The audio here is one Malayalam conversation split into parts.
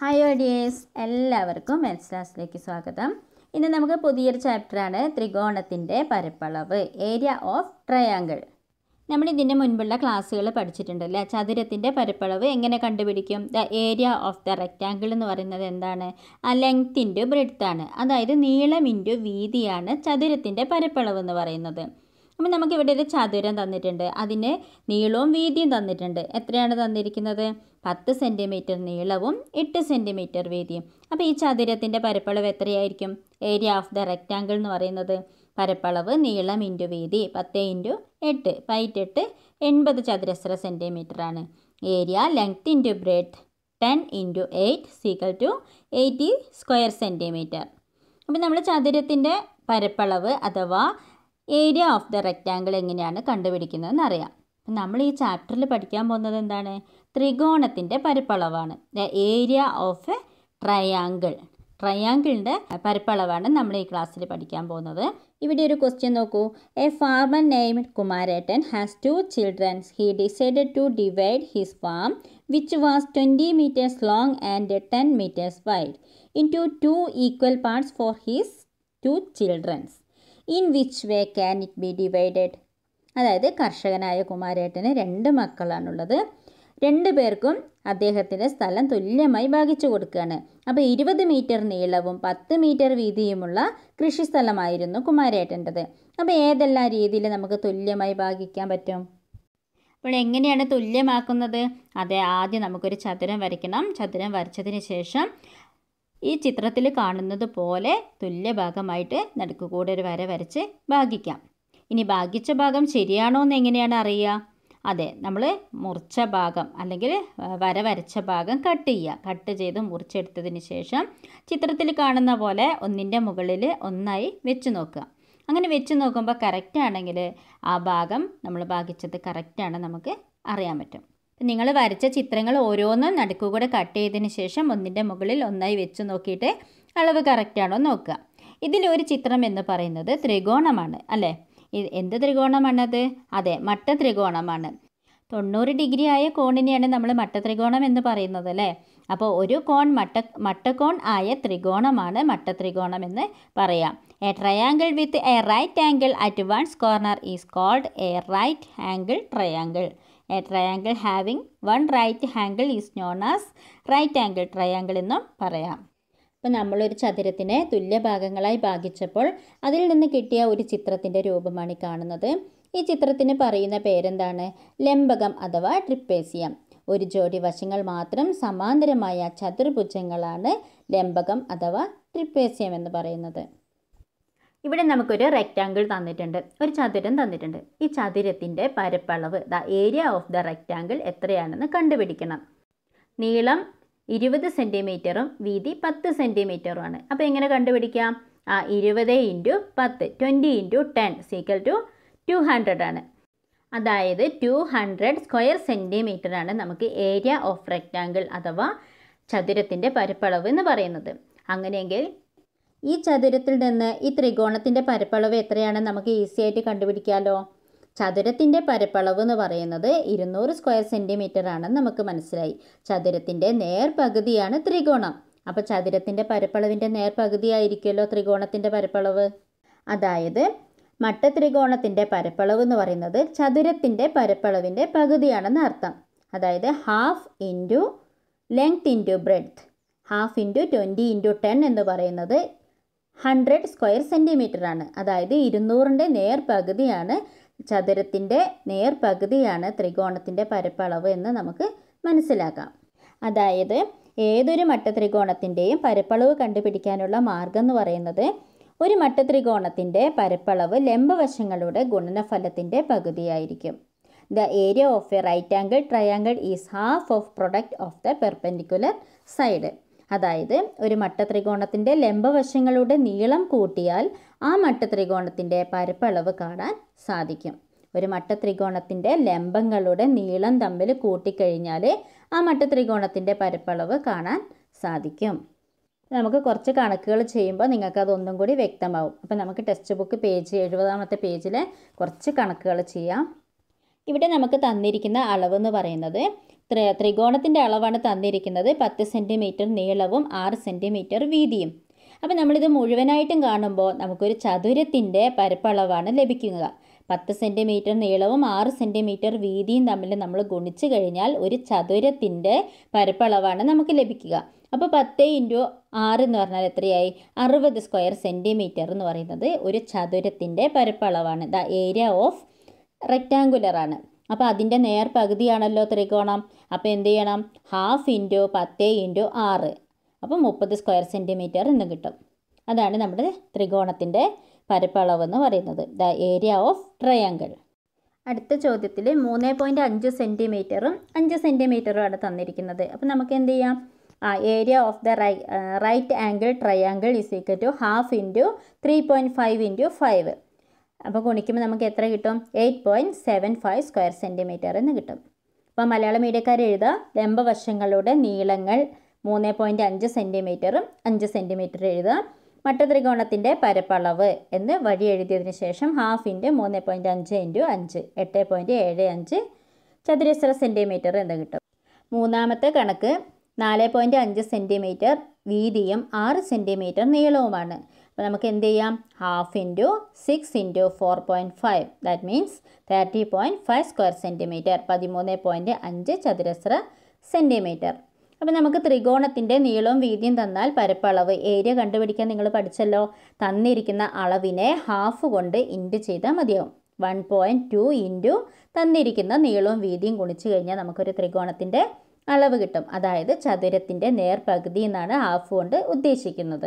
ഹായ് ഓഡിയേഴ്സ് എല്ലാവർക്കും മെത്സ് ക്ലാസ്സിലേക്ക് സ്വാഗതം ഇന്ന് നമുക്ക് പുതിയൊരു ചാപ്റ്ററാണ് ത്രികോണത്തിൻ്റെ പരപ്പളവ് ഏരിയ ഓഫ് ട്രയാങ്കിൾ നമ്മൾ ഇതിൻ്റെ മുൻപുള്ള ക്ലാസ്സുകൾ പഠിച്ചിട്ടുണ്ടല്ലേ ചതുരത്തിൻ്റെ പരപ്പളവ് എങ്ങനെ കണ്ടുപിടിക്കും the area of the rectangle എന്ന് പറയുന്നത് എന്താണ് ആ ലെങ്ത് ഇൻറ്റു ബ്രെഡ്ത്ത് ആണ് അതായത് നീളം ഇൻറ്റു വീതിയാണ് ചതുരത്തിൻ്റെ പരപ്പളവ് എന്ന് പറയുന്നത് അപ്പം നമുക്ക് ഇവിടെ ഒരു ചതുരം തന്നിട്ടുണ്ട് അതിന് നീളവും വീതിയും തന്നിട്ടുണ്ട് എത്രയാണ് തന്നിരിക്കുന്നത് പത്ത് സെൻറ്റിമീറ്റർ നീളവും എട്ട് സെൻറ്റിമീറ്റർ വീതിയും അപ്പോൾ ഈ ചതുരത്തിൻ്റെ പരപ്പളവ് എത്രയായിരിക്കും ഏരിയ ഓഫ് ദ റെക്റ്റാങ്കിൾ എന്ന് പറയുന്നത് പരപ്പളവ് നീളം ഇൻറ്റു വീതി പത്ത് ഇൻറ്റു എട്ട് പൈറ്റെട്ട് എൺപത് ചതുരശ്ര സെൻറ്റിമീറ്റർ ആണ് area length into breadth ten into eight is equal to eighty square centimetre അപ്പോൾ നമ്മൾ ചതുരത്തിൻ്റെ പരപ്പളവ് അഥവാ ഏരിയ ഓഫ് ദ റെക്റ്റാങ്കിൾ എങ്ങനെയാണ് കണ്ടുപിടിക്കുന്നതെന്ന് അറിയാം അപ്പം നമ്മൾ ഈ ചാപ്റ്ററിൽ പഠിക്കാൻ പോകുന്നത് എന്താണ് ത്രികോണത്തിൻ്റെ പരപ്പളവാണ് the area of a triangle ട്രയാങ്കിളിൻ്റെ പരപ്പളവാണ് നമ്മൾ ഈ ക്ലാസ്സിൽ പഠിക്കാൻ പോകുന്നത് ഇവിടെ ഒരു ക്വസ്റ്റ്യൻ നോക്കൂ a farmer named Kumarettan has two childrens he decided to divide his farm which was twenty metres long and ten metres wide in two two equal parts for his two childrens in which way can it be divided അതായത് കർഷകനായ കുമാരേട്ടന് രണ്ട് മക്കളാണുള്ളത് രണ്ട് പേർക്കും അദ്ദേഹത്തിൻ്റെ സ്ഥലം തുല്യമായി ഭാഗിച്ചു കൊടുക്കുകയാണ് അപ്പോൾ ഇരുപത് മീറ്റർ നീളവും പത്ത് മീറ്റർ വീതിയുമുള്ള കൃഷിസ്ഥലമായിരുന്നു കുമാരേട്ടൻ്റെത് അപ്പോൾ ഏതെല്ലാം രീതിയിൽ നമുക്ക് തുല്യമായി ഭാഗിക്കാൻ പറ്റും അപ്പോൾ എങ്ങനെയാണ് തുല്യമാക്കുന്നത് അതെ ആദ്യം നമുക്കൊരു ചതുരം വരയ്ക്കണം ചതുരം വരച്ചതിന് ശേഷം ഈ ചിത്രത്തിൽ കാണുന്നത് പോലെ തുല്യഭാഗമായിട്ട് നടുക്കുകൂടെ ഒരു വര വരച്ച് ഭാഗിക്കാം ഇനി ഭാഗിച്ച ഭാഗം ശരിയാണോ എന്ന് എങ്ങനെയാണ് അറിയുക അതെ നമ്മൾ മുറിച്ച ഭാഗം അല്ലെങ്കിൽ വര വരച്ച ഭാഗം കട്ട് ചെയ്യുക കട്ട് ചെയ്ത് മുറിച്ചെടുത്തതിന് ശേഷം ചിത്രത്തിൽ കാണുന്ന പോലെ ഒന്നിൻ്റെ മുകളിൽ ഒന്നായി വെച്ച് നോക്കുക അങ്ങനെ വെച്ച് നോക്കുമ്പോൾ കറക്റ്റ് ആണെങ്കിൽ ആ ഭാഗം നമ്മൾ ഭാഗിച്ചത് കറക്റ്റാണ് നമുക്ക് അറിയാൻ പറ്റും നിങ്ങൾ വരച്ച ചിത്രങ്ങൾ ഓരോന്നും നടുക്കുകൂടെ കട്ട് ചെയ്തതിന് ശേഷം ഒന്നിൻ്റെ മുകളിൽ ഒന്നായി വെച്ച് നോക്കിയിട്ട് അളവ് കറക്റ്റാണോ നോക്കുക ഇതിലൊരു ചിത്രം എന്ന് പറയുന്നത് ത്രികോണമാണ് അല്ലേ എന്ത് ത്രികോണമാണത് അതെ മട്ട ത്രികോണമാണ് തൊണ്ണൂറ് ഡിഗ്രി ആയ കോണിനെയാണ് നമ്മൾ മട്ട ത്രികോണം എന്ന് പറയുന്നത് അല്ലേ അപ്പോൾ ഒരു കോൺ മട്ട മട്ടക്കോൺ ആയ ത്രികോണമാണ് മട്ട ത്രികോണം എന്ന് പറയാം a triangle with a right angle at one's corner is called a right angle triangle a triangle having one right angle is known as right angle triangle എന്നും പറയാം അപ്പോൾ നമ്മളൊരു ചതുരത്തിനെ തുല്യ ഭാഗങ്ങളായി ഭാഗിച്ചപ്പോൾ അതിൽ നിന്ന് കിട്ടിയ ഒരു ചിത്രത്തിൻ്റെ രൂപമാണ് ഈ കാണുന്നത് ഈ ചിത്രത്തിന് പറയുന്ന പേരെന്താണ് ലംബകം അഥവാ ട്രിപ്പേസിയം ഒരു ജോഡി വശങ്ങൾ മാത്രം സമാന്തരമായ ചതുർഭുജങ്ങളാണ് ലംബകം അഥവാ ട്രിപ്പേസിയം എന്ന് പറയുന്നത് ഇവിടെ നമുക്കൊരു റെക്റ്റാങ്കിൾ തന്നിട്ടുണ്ട് ഒരു ചതുരം തന്നിട്ടുണ്ട് ഈ ചതുരത്തിൻ്റെ പരപ്പളവ് the area of the rectangle എത്രയാണെന്ന് കണ്ടുപിടിക്കണം നീളം ഇരുപത് സെൻറ്റിമീറ്ററും വീതി പത്ത് സെൻറ്റിമീറ്ററുമാണ് അപ്പോൾ എങ്ങനെ കണ്ടുപിടിക്കാം ആ ഇരുപത് ഇൻറ്റു പത്ത് twenty into ten is equal to two hundred ആണ് അതായത് ടു ഹൺഡ്രഡ് സ്ക്വയർ സെൻറ്റിമീറ്റർ ആണ് നമുക്ക് ഏരിയ ഓഫ് റെക്റ്റാങ്കിൾ അഥവാ ചതുരത്തിൻ്റെ പരപ്പളവ് എന്ന് പറയുന്നത് അങ്ങനെയെങ്കിൽ ഈ ചതുരത്തിൽ നിന്ന് ഈ ത്രികോണത്തിൻ്റെ പരപ്പളവ് എത്രയാണ് നമുക്ക് ഈസി ആയിട്ട് കണ്ടുപിടിക്കാമല്ലോ ചതുരത്തിൻ്റെ പരപ്പളവ് എന്ന് പറയുന്നത് ഇരുന്നൂറ് സ്ക്വയർ സെൻറ്റിമീറ്റർ ആണെന്ന് നമുക്ക് മനസ്സിലായി ചതുരത്തിൻ്റെ നേർപകുതിയാണ് ത്രികോണം അപ്പോൾ ചതുരത്തിൻ്റെ പരപ്പളവിൻ്റെ നേർപകുതി ആയിരിക്കുമല്ലോ ത്രികോണത്തിൻ്റെ പരപ്പളവ് അതായത് മട്ട ത്രികോണത്തിൻ്റെ പരപ്പളവ് എന്ന് പറയുന്നത് ചതുരത്തിൻ്റെ പരപ്പളവിൻ്റെ പകുതിയാണെന്ന് അർത്ഥം അതായത് half into length into breadth half into twenty into ten എന്ന് പറയുന്നത് ഹൺഡ്രഡ് സ്ക്വയർ സെൻറ്റിമീറ്റർ ആണ് അതായത് ഇരുന്നൂറിൻ്റെ നേർപകുതിയാണ് ചതുരത്തിൻ്റെ നേർപകുതിയാണ് ത്രികോണത്തിൻ്റെ പരപ്പളവ് എന്ന് നമുക്ക് മനസ്സിലാക്കാം അതായത് ഏതൊരു മട്ട ത്രികോണത്തിൻ്റെയും പരപ്പളവ് കണ്ടുപിടിക്കാനുള്ള മാർഗം എന്ന് പറയുന്നത് ഒരു മട്ട ത്രികോണത്തിൻ്റെ പരപ്പളവ് ലംബവശങ്ങളുടെ ഗുണനഫലത്തിൻ്റെ പകുതിയായിരിക്കും the area of a right angle triangle is half of product of the perpendicular side അതായത് ഒരു മട്ട ത്രികോണത്തിൻ്റെ ലംബവശങ്ങളുടെ നീളം കൂട്ടിയാൽ ആ മട്ട ത്രികോണത്തിൻ്റെ പരപ്പളവ് കാണാൻ സാധിക്കും ഒരു മട്ട ത്രികോണത്തിൻ്റെ ലംബങ്ങളുടെ നീളം തമ്മിൽ കൂട്ടിക്കഴിഞ്ഞാൽ ആ മട്ട ത്രികോണത്തിൻ്റെ പരപ്പളവ് കാണാൻ സാധിക്കും നമുക്ക് കുറച്ച് കണക്കുകൾ ചെയ്യുമ്പോൾ നിങ്ങൾക്ക് അതൊന്നും കൂടി വ്യക്തമാവും അപ്പോൾ നമുക്ക് ടെക്സ്റ്റ് ബുക്ക് പേജ് എഴുപതാമത്തെ പേജിൽ കുറച്ച് കണക്കുകൾ ചെയ്യാം ഇവിടെ നമുക്ക് തന്നിരിക്കുന്ന അളവ് എന്ന് പറയുന്നത് ത്രി ത്രികോണത്തിൻ്റെ അളവാണ് തന്നിരിക്കുന്നത് പത്ത് സെൻറ്റിമീറ്റർ നീളവും ആറ് സെൻറ്റിമീറ്റർ വീതിയും അപ്പോൾ നമ്മളിത് മുഴുവനായിട്ടും കാണുമ്പോൾ നമുക്കൊരു ചതുരത്തിൻ്റെ പരപ്പളവാണ് ലഭിക്കുക പത്ത് സെൻറ്റിമീറ്റർ നീളവും ആറ് സെൻറ്റിമീറ്റർ വീതിയും തമ്മിൽ നമ്മൾ ഗുണിച്ച് കഴിഞ്ഞാൽ ഒരു ചതുരത്തിൻ്റെ പരപ്പളവാണ് നമുക്ക് ലഭിക്കുക അപ്പോൾ പത്ത് ഇൻറ്റു ആറ് എന്ന് പറഞ്ഞാൽ എത്രയായി അറുപത് സ്ക്വയർ സെൻറ്റിമീറ്റർ എന്ന് പറയുന്നത് ഒരു ചതുരത്തിൻ്റെ പരപ്പളവാണ് ദ ഏരിയ ഓഫ് റെക്റ്റാങ്കുലർ ആണ് അപ്പോൾ അതിൻ്റെ നേർ പകുതിയാണല്ലോ ത്രികോണം അപ്പോൾ എന്ത് ചെയ്യണം ഹാഫ് ഇൻറ്റു പത്ത് ഇൻറ്റു ആറ് അപ്പോൾ മുപ്പത് സ്ക്വയർ സെൻറ്റിമീറ്റർ എന്ന് കിട്ടും അതാണ് നമ്മുടെ ത്രികോണത്തിൻ്റെ പരപ്പളവ് എന്ന് പറയുന്നത് ദ ഏരിയ ഓഫ് ട്രയാങ്കിൾ അടുത്ത ചോദ്യത്തിൽ മൂന്ന് പോയിൻറ്റ് അഞ്ച് സെൻറ്റിമീറ്ററും അഞ്ച് സെൻറ്റിമീറ്ററുമാണ് തന്നിരിക്കുന്നത് അപ്പോൾ നമുക്ക് എന്ത് ചെയ്യാം ആ area of the right right angle triangle is equal to half into three point five into five അപ്പോൾ ഗുണിക്കുമ്പോൾ നമുക്ക് എത്ര കിട്ടും eight point seven five square centimetre എന്ന് കിട്ടും അപ്പോൾ മലയാള മീഡിയക്കാർ എഴുതുക ലംബവശങ്ങളുടെ നീളങ്ങൾ മൂന്ന് പോയിൻറ്റ് അഞ്ച് സെൻറ്റിമീറ്ററും അഞ്ച് സെൻറ്റിമീറ്റർ എഴുതുക മട്ടത്രികോണത്തിൻ്റെ പരപ്പളവ് എന്ന് വഴി എഴുതിയതിന് ശേഷം ഹാഫ് ഇൻറ്റു മൂന്ന് പോയിൻറ്റ് അഞ്ച് ഇൻറ്റു അഞ്ച് എട്ട് പോയിൻറ്റ് ഏഴ് അഞ്ച് ചതുരശ്ര സെൻറ്റിമീറ്റർ എന്ന് കിട്ടും മൂന്നാമത്തെ കണക്ക് നാല് പോയിൻറ്റ് അഞ്ച് സെൻറ്റിമീറ്റർ വീതിയും ആറ് സെൻറ്റിമീറ്റർ നീളവുമാണ് അപ്പോൾ നമുക്ക് എന്ത് ചെയ്യാം half into six into four point five that means thirty point five square centimetre പതിമൂന്ന് പോയിൻറ്റ് അഞ്ച് ചതുരശ്ര സെൻറ്റിമീറ്റർ അപ്പോൾ നമുക്ക് ത്രികോണത്തിൻ്റെ നീളവും വീതിയും തന്നാൽ പരപ്പളവ് ഏരിയ കണ്ടുപിടിക്കാൻ നിങ്ങൾ പഠിച്ചല്ലോ തന്നിരിക്കുന്ന അളവിനെ ഹാഫ് കൊണ്ട് ഇൻറ്റു ചെയ്താൽ മതിയാവും വൺ പോയിൻറ്റ് ടു ഇൻറ്റു തന്നിരിക്കുന്ന നീളവും വീതിയും ഗുണിച്ച് കഴിഞ്ഞാൽ നമുക്കൊരു ത്രികോണത്തിൻ്റെ അളവ് കിട്ടും അതായത് ചതുരത്തിൻ്റെ നേർപകുതി എന്നാണ് ഹാഫ് കൊണ്ട് ഉദ്ദേശിക്കുന്നത്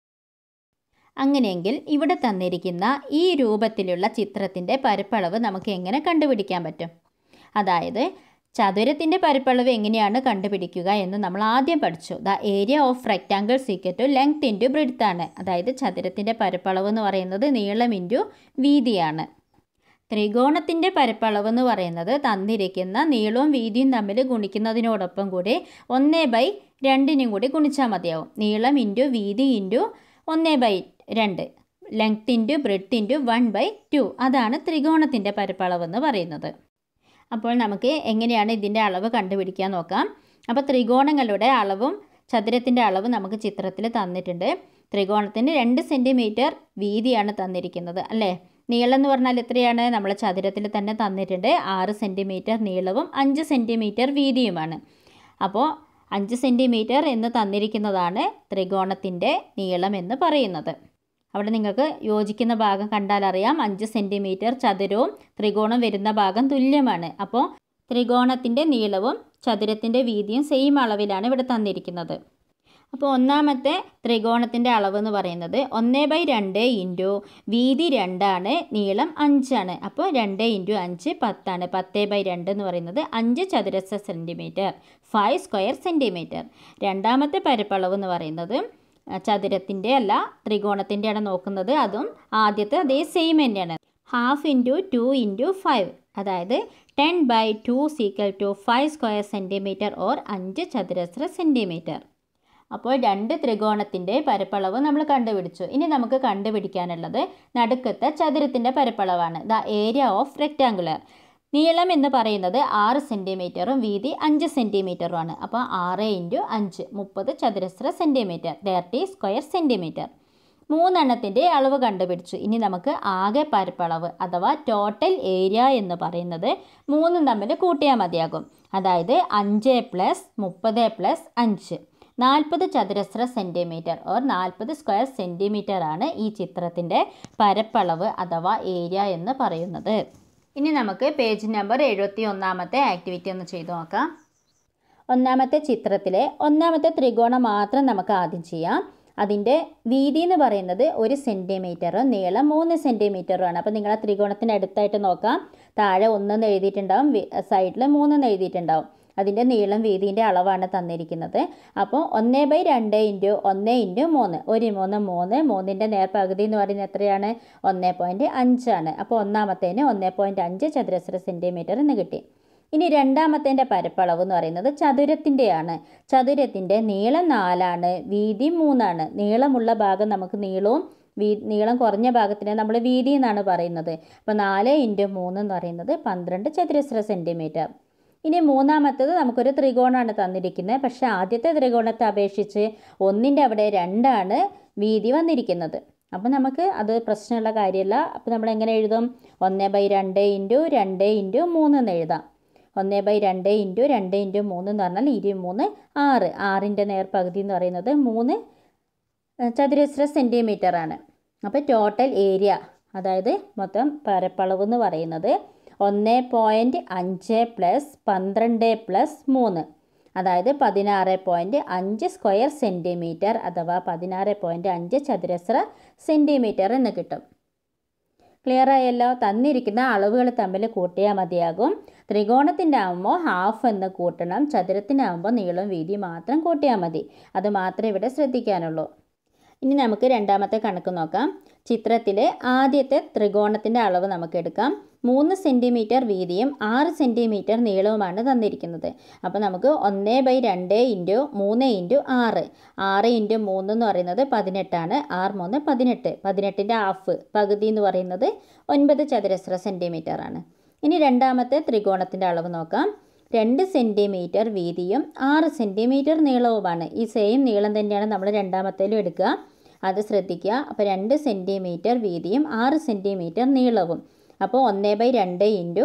അങ്ങനെയെങ്കിൽ ഇവിടെ തന്നിരിക്കുന്ന ഈ രൂപത്തിലുള്ള ചിത്രത്തിൻ്റെ പരപ്പളവ് നമുക്ക് എങ്ങനെ കണ്ടുപിടിക്കാൻ പറ്റും അതായത് ചതുരത്തിൻ്റെ പരപ്പളവ് എങ്ങനെയാണ് കണ്ടുപിടിക്കുക എന്ന് നമ്മൾ ആദ്യം പഠിച്ചു the area of rectangle is equal to length into breadth ആണ് അതായത് ചതുരത്തിൻ്റെ പരപ്പളവ് എന്ന് പറയുന്നത് നീളം ഇൻറ്റു വീതിയാണ് ത്രികോണത്തിൻ്റെ പരപ്പളവ് എന്ന് പറയുന്നത് തന്നിരിക്കുന്ന നീളവും വീതിയും തമ്മിൽ ഗുണിക്കുന്നതിനോടൊപ്പം കൂടി ഒന്ന് ബൈ രണ്ടിനും കൂടി ഗുണിച്ചാൽ മതിയാവും നീളം ഇൻറ്റു വീതി ഇൻറ്റു ഒന്ന് ബൈ രണ്ട് length into breadth into one by two അതാണ് ത്രികോണത്തിൻ്റെ പരപ്പളവ് എന്ന് പറയുന്നത് അപ്പോൾ നമുക്ക് എങ്ങനെയാണ് ഇതിൻ്റെ അളവ് കണ്ടുപിടിക്കാൻ നോക്കാം അപ്പോൾ ത്രികോണങ്ങളുടെ അളവും ചതുരത്തിൻ്റെ അളവ് നമുക്ക് ചിത്രത്തിൽ തന്നിട്ടുണ്ട് ത്രികോണത്തിന് രണ്ട് സെൻറ്റിമീറ്റർ വീതിയാണ് തന്നിരിക്കുന്നത് അല്ലേ നീളം എന്ന് പറഞ്ഞാൽ എത്രയാണ് നമ്മൾ ചതുരത്തിൽ തന്നെ തന്നിട്ടുണ്ട് ആറ് സെൻറ്റിമീറ്റർ നീളവും അഞ്ച് സെൻറ്റിമീറ്റർ വീതിയുമാണ് അപ്പോൾ അഞ്ച് സെൻറ്റിമീറ്റർ എന്ന് തന്നിരിക്കുന്നതാണ് ത്രികോണത്തിൻ്റെ നീളം എന്ന് പറയുന്നത് അവിടെ നിങ്ങൾക്ക് യോജിക്കുന്ന ഭാഗം കണ്ടാൽ അറിയാം അഞ്ച് സെൻറ്റിമീറ്റർ ചതുരവും ത്രികോണം വരുന്ന ഭാഗം തുല്യമാണ് അപ്പോൾ ത്രികോണത്തിൻ്റെ നീളവും ചതുരത്തിൻ്റെ വീതിയും സെയിം അളവിലാണ് ഇവിടെ തന്നിരിക്കുന്നത് അപ്പോൾ ഒന്നാമത്തെ ത്രികോണത്തിൻ്റെ അളവ് എന്ന് പറയുന്നത് ഒന്ന് ബൈ രണ്ട് ഇൻറ്റു വീതി രണ്ടാണ് നീളം അഞ്ചാണ് അപ്പോൾ രണ്ട് ഇൻറ്റു അഞ്ച് പത്താണ് പത്ത് ബൈ രണ്ട് എന്ന് പറയുന്നത് അഞ്ച് ചതുരശ്ര സെൻറ്റിമീറ്റർ ഫൈവ് സ്ക്വയർ സെൻറ്റിമീറ്റർ രണ്ടാമത്തെ പരപ്പളവ് എന്ന് പറയുന്നത് ചതുരത്തിൻ്റെ അല്ല ത്രികോണത്തിൻ്റെ ആണ് നോക്കുന്നത് അതും ആദ്യത്തെ അതേ സെയിം തന്നെയാണ് half into two into five അതായത് ten by two is equal to five square centimetre or അഞ്ച് ചതുരശ്ര സെൻറ്റിമീറ്റർ അപ്പോൾ രണ്ട് ത്രികോണത്തിൻ്റെ പരപ്പളവ് നമ്മൾ കണ്ടുപിടിച്ചു ഇനി നമുക്ക് കണ്ടുപിടിക്കാനുള്ളത് നടുക്കത്തെ ചതുരത്തിൻ്റെ പരപ്പളവാണ് ദ ഏരിയ ഓഫ് റെക്റ്റാങ്കുലർ നീളം എന്ന് പറയുന്നത് ആറ് സെൻറ്റിമീറ്ററും വീതി അഞ്ച് സെൻറ്റിമീറ്ററുമാണ് അപ്പോൾ ആറ് ഇൻറ്റു അഞ്ച് മുപ്പത് ചതുരശ്ര സെൻറ്റിമീറ്റർ തേർട്ടി സ്ക്വയർ സെൻറ്റിമീറ്റർ മൂന്നെണ്ണത്തിൻ്റെ അളവ് കണ്ടുപിടിച്ചു ഇനി നമുക്ക് ആകെ പരപ്പളവ് അഥവാ ടോട്ടൽ ഏരിയ എന്ന് പറയുന്നത് മൂന്നും തമ്മിൽ കൂട്ടിയാൽ മതിയാകും അതായത് അഞ്ച് പ്ലസ് മുപ്പത് പ്ലസ് അഞ്ച് നാൽപ്പത് ചതുരശ്ര സെൻറ്റിമീറ്റർ ഓർ നാൽപ്പത് സ്ക്വയർ സെൻറ്റിമീറ്റർ ആണ് ഈ ചിത്രത്തിൻ്റെ പരപ്പളവ് അഥവാ ഏരിയ എന്ന് പറയുന്നത് ഇനി നമുക്ക് പേജ് നമ്പർ എഴുപത്തി ഒന്നാമത്തെ ആക്ടിവിറ്റി ഒന്ന് ചെയ്തു നോക്കാം ഒന്നാമത്തെ ചിത്രത്തിലെ ഒന്നാമത്തെ ത്രികോണം മാത്രം നമുക്ക് ആദ്യം ചെയ്യാം അതിൻ്റെ വീതി എന്ന് പറയുന്നത് ഒരു സെൻറ്റിമീറ്ററും നീളം മൂന്ന് സെൻറ്റിമീറ്ററും ആണ് അപ്പോൾ നിങ്ങൾ ആ ത്രികോണത്തിന് അടുത്തായിട്ട് നോക്കാം താഴെ ഒന്നെന്ന് എഴുതിയിട്ടുണ്ടാവും സൈഡിൽ മൂന്നെന്ന് എഴുതിയിട്ടുണ്ടാവും അതിൻ്റെ നീളം വീതിൻ്റെ അളവാണ് തന്നിരിക്കുന്നത് അപ്പോൾ ഒന്ന് ബൈ രണ്ട് ഇൻറ്റു ഒന്ന് ഇൻറ്റു മൂന്ന് ഒരു മൂന്ന് മൂന്ന് മൂന്നിൻ്റെ നേർപകുതി എന്ന് പറയുന്നത് എത്രയാണ് ഒന്ന് പോയിൻറ്റ് അഞ്ചാണ് അപ്പോൾ ഒന്നാമത്തേന് ഒന്ന് പോയിൻറ്റ് അഞ്ച് ചതുരശ്ര സെൻറ്റിമീറ്റർ എന്ന് കിട്ടി ഇനി രണ്ടാമത്തേൻ്റെ പരപ്പളവ് എന്ന് പറയുന്നത് ചതുരത്തിൻ്റെയാണ് ചതുരത്തിൻ്റെ നീളം നാലാണ് വീതി മൂന്നാണ് നീളമുള്ള ഭാഗം നമുക്ക് നീളവും വീ നീളം കുറഞ്ഞ ഭാഗത്തിനെ നമ്മൾ വീതി എന്നാണ് പറയുന്നത് അപ്പോൾ നാല് ഇൻറ്റു മൂന്ന് എന്ന് പറയുന്നത് പന്ത്രണ്ട് ചതുരശ്ര സെൻറ്റിമീറ്റർ ഇനി മൂന്നാമത്തത് നമുക്കൊരു ത്രികോണമാണ് തന്നിരിക്കുന്നത് പക്ഷേ ആദ്യത്തെ ത്രികോണത്തെ അപേക്ഷിച്ച് ഒന്നിൻ്റെ അവിടെ രണ്ടാണ് വീതി വന്നിരിക്കുന്നത് അപ്പോൾ നമുക്ക് അത് പ്രശ്നമുള്ള കാര്യമല്ല അപ്പോൾ നമ്മൾ എങ്ങനെ എഴുതും ഒന്ന് ബൈ രണ്ട് ഇൻറ്റു രണ്ട് ഇൻറ്റു മൂന്ന് എന്ന് എഴുതാം ഒന്ന് ബൈ രണ്ട് ഇൻറ്റു രണ്ട് ഇൻറ്റു മൂന്ന് എന്ന് പറഞ്ഞാൽ ഇരുമൂന്ന് ആറ് ആറിൻ്റെ നേർപകുതി എന്ന് പറയുന്നത് മൂന്ന് ചതുരശ്ര സെൻറ്റിമീറ്റർ ആണ് അപ്പോൾ ടോട്ടൽ ഏരിയ അതായത് മൊത്തം പരപ്പളവ് എന്ന് പറയുന്നത് ഒന്ന് പോയിൻറ്റ് അഞ്ച് പ്ലസ് പന്ത്രണ്ട് പ്ലസ് മൂന്ന് അതായത് പതിനാറ് പോയിൻറ്റ് അഞ്ച് സ്ക്വയർ സെൻറ്റിമീറ്റർ അഥവാ പതിനാറ് പോയിൻറ്റ് അഞ്ച് ചതുരശ്ര സെൻറ്റിമീറ്റർ എന്ന് കിട്ടും ക്ലിയർ ആയല്ലോ തന്നിരിക്കുന്ന അളവുകൾ തമ്മിൽ കൂട്ടിയാൽ മതിയാകും ത്രികോണത്തിൻ്റെ ആകുമ്പോൾ ഹാഫ് എന്ന് കൂട്ടണം ചതുരത്തിനാകുമ്പോൾ നീളം വീതി മാത്രം കൂട്ടിയാൽ മതി അത് മാത്രമേ ഇവിടെ ശ്രദ്ധിക്കാനുള്ളൂ ഇനി നമുക്ക് രണ്ടാമത്തെ കണക്ക് നോക്കാം ചിത്രത്തിലെ ആദ്യത്തെ ത്രികോണത്തിൻ്റെ അളവ് നമുക്ക് എടുക്കാം മൂന്ന് സെൻറ്റിമീറ്റർ വീതിയും ആറ് സെൻറ്റിമീറ്റർ നീളവുമാണ് തന്നിരിക്കുന്നത് അപ്പോൾ നമുക്ക് ഒന്ന് ബൈ രണ്ട് ഇൻറ്റു മൂന്ന് ഇൻറ്റു ആറ് ആറ് ഇൻറ്റു മൂന്ന് എന്ന് പറയുന്നത് പതിനെട്ടാണ് ആറ് മൂന്ന് പതിനെട്ട് പതിനെട്ടിൻ്റെ ഹാഫ് പകുതി എന്ന് പറയുന്നത് ഒൻപത് ചതുരശ്ര സെൻറ്റിമീറ്റർ ആണ് ഇനി രണ്ടാമത്തെ ത്രികോണത്തിൻ്റെ അളവ് നോക്കാം രണ്ട് സെൻറ്റിമീറ്റർ വീതിയും ആറ് സെൻറ്റിമീറ്റർ നീളവുമാണ് ഈ സെയിം നീളം തന്നെയാണ് നമ്മൾ രണ്ടാമത്തേലും എടുക്കുക അത് ശ്രദ്ധിക്കുക അപ്പോൾ രണ്ട് സെൻറ്റിമീറ്റർ വീതിയും ആറ് സെൻറ്റിമീറ്റർ നീളവും അപ്പോൾ ഒന്ന് ബൈ രണ്ട് ഇൻറ്റു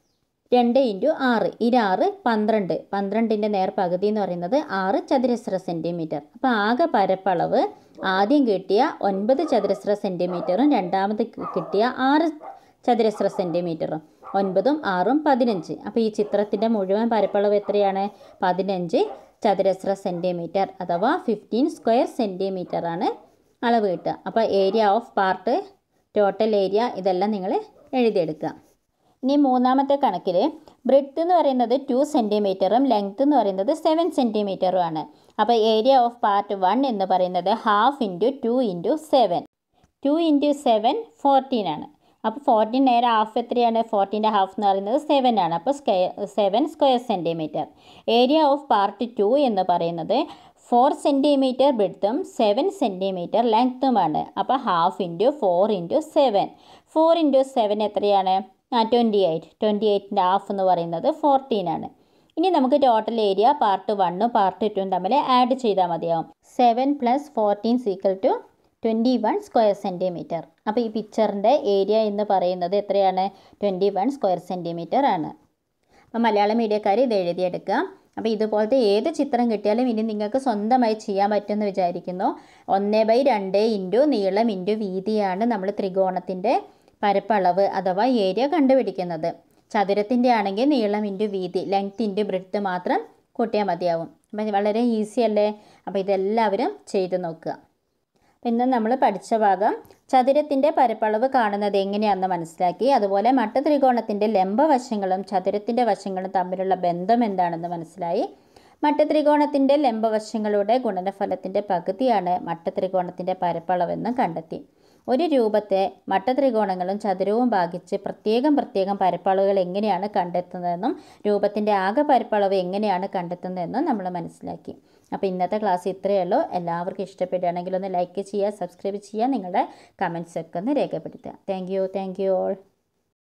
രണ്ട് ഇൻറ്റു ആറ് ഇരാറ് പന്ത്രണ്ട് പന്ത്രണ്ടിൻ്റെ നേർ പകുതി എന്ന് പറയുന്നത് ആറ് ചതുരശ്ര സെൻറ്റിമീറ്റർ അപ്പോൾ ആകെ പരപ്പളവ് ആദ്യം കിട്ടിയ ഒൻപത് ചതുരശ്ര സെൻറ്റിമീറ്ററും രണ്ടാമത് കിട്ടിയ ആറ് ചതുരശ്ര സെൻറ്റിമീറ്ററും ഒൻപതും ആറും പതിനഞ്ച് അപ്പോൾ ഈ ചിത്രത്തിൻ്റെ മുഴുവൻ പരപ്പളവ് എത്രയാണ് പതിനഞ്ച് ചതുരശ്ര സെൻറ്റിമീറ്റർ അഥവാ ഫിഫ്റ്റീൻ സ്ക്വയർ സെൻറ്റിമീറ്റർ ആണ് അളവ് കിട്ടുക അപ്പോൾ area of part total area ഇതെല്ലാം നിങ്ങൾ എഴുതിയെടുക്കുക ഇനി മൂന്നാമത്തെ കണക്കിൽ ബ്രെഡ്ത്ത് എന്ന് പറയുന്നത് ടു സെൻറ്റിമീറ്ററും ലെങ്ത്ത് എന്ന് പറയുന്നത് സെവൻ സെൻറ്റിമീറ്ററും ആണ് അപ്പോൾ ഏരിയ ഓഫ് പാർട്ട് വൺ എന്ന് പറയുന്നത് half into two into seven two into seven fourteen ആണ് അപ്പോൾ ഫോർട്ടീൻ നേരെ ഹാഫ് എത്രയാണ് ഫോർട്ടീൻ്റെ ഹാഫ് എന്ന് പറയുന്നത് സെവൻ ആണ് അപ്പോൾ square seven square centimetre area of part two എന്ന് പറയുന്നത് ഫോർ സെൻറ്റിമീറ്റർ ബ്രെഡ്ത്തും സെവൻ സെൻറ്റിമീറ്റർ ലെങ്ത്തുമാണ് അപ്പോൾ half into four into seven four into seven എത്രയാണ് ആ ട്വൻറ്റി എയ്റ്റ് ട്വൻറ്റി എയ്റ്റിൻ്റെ ഹാഫ് എന്ന് പറയുന്നത് ഫോർട്ടീൻ ആണ് ഇനി നമുക്ക് ടോട്ടൽ ഏരിയ പാർട്ട് വണ്ണും പാർട്ട് ടുവും തമ്മിൽ ആഡ് ചെയ്താൽ മതിയാവും seven plus fourteen is equal to twenty one square centimetre അപ്പോൾ ഈ പിക്ചറിൻ്റെ ഏരിയ എന്ന് പറയുന്നത് എത്രയാണ് ട്വൻറ്റി വൺ സ്ക്വയർ സെൻറ്റിമീറ്റർ ആണ് അപ്പോൾ മലയാളം മീഡിയക്കാർ ഇത് എഴുതിയെടുക്കുക അപ്പോൾ ഇതുപോലത്തെ ഏത് ചിത്രം കിട്ടിയാലും ഇനി നിങ്ങൾക്ക് സ്വന്തമായി ചെയ്യാൻ പറ്റുമെന്ന് വിചാരിക്കുന്നു ഒന്ന് ബൈ രണ്ട് ഇൻറ്റു നീളം ഇൻറ്റു വീതിയാണ് നമ്മൾ ത്രികോണത്തിൻ്റെ പരപ്പളവ് അഥവാ ഏരിയ കണ്ടുപിടിക്കുന്നത് ചതുരത്തിൻ്റെ ആണെങ്കിൽ നീളം ഇൻറ്റു വീതി ലെങ്ത് ഇൻറ്റു ബ്രെഡ്ത്ത് മാത്രം കൂട്ടിയാൽ മതിയാവും അപ്പം വളരെ ഈസി അല്ലേ അപ്പോൾ ഇതെല്ലാവരും ചെയ്ത് നോക്കുക അപ്പം ഇന്ന് നമ്മൾ പഠിച്ച ഭാഗം ചതുരത്തിൻ്റെ പരപ്പളവ് കാണുന്നത് എങ്ങനെയാണെന്ന് മനസ്സിലാക്കി അതുപോലെ മട്ട ത്രികോണത്തിൻ്റെ ലംബവശങ്ങളും ചതുരത്തിൻ്റെ വശങ്ങളും തമ്മിലുള്ള ബന്ധം എന്താണെന്ന് മനസ്സിലായി മട്ട ത്രികോണത്തിൻ്റെ ലംബവശങ്ങളുടെ ഗുണനഫലത്തിൻ്റെ പകുതിയാണ് മട്ട ത്രികോണത്തിൻ്റെ പരപ്പളവെന്നും കണ്ടെത്തി ഒരു രൂപത്തെ മട്ടത്രികോണങ്ങളും ചതുരവും ഭാഗിച്ച് പ്രത്യേകം പ്രത്യേകം പരപ്പളവുകൾ എങ്ങനെയാണ് കണ്ടെത്തുന്നതെന്നും രൂപത്തിൻ്റെ ആകെ പരപ്പളവ് എങ്ങനെയാണ് കണ്ടെത്തുന്നതെന്നും നമ്മൾ മനസ്സിലാക്കി അപ്പോൾ ഇന്നത്തെ ക്ലാസ് ഇത്രയേ ഉള്ളൂ എല്ലാവർക്കും ഇഷ്ടപ്പെടുകയാണെങ്കിൽ ഒന്ന് ലൈക്ക് ചെയ്യുക സബ്സ്ക്രൈബ് ചെയ്യുക നിങ്ങളുടെ കമൻസ് ഒക്കെ ഒന്ന് രേഖപ്പെടുത്തുക thank you thank you all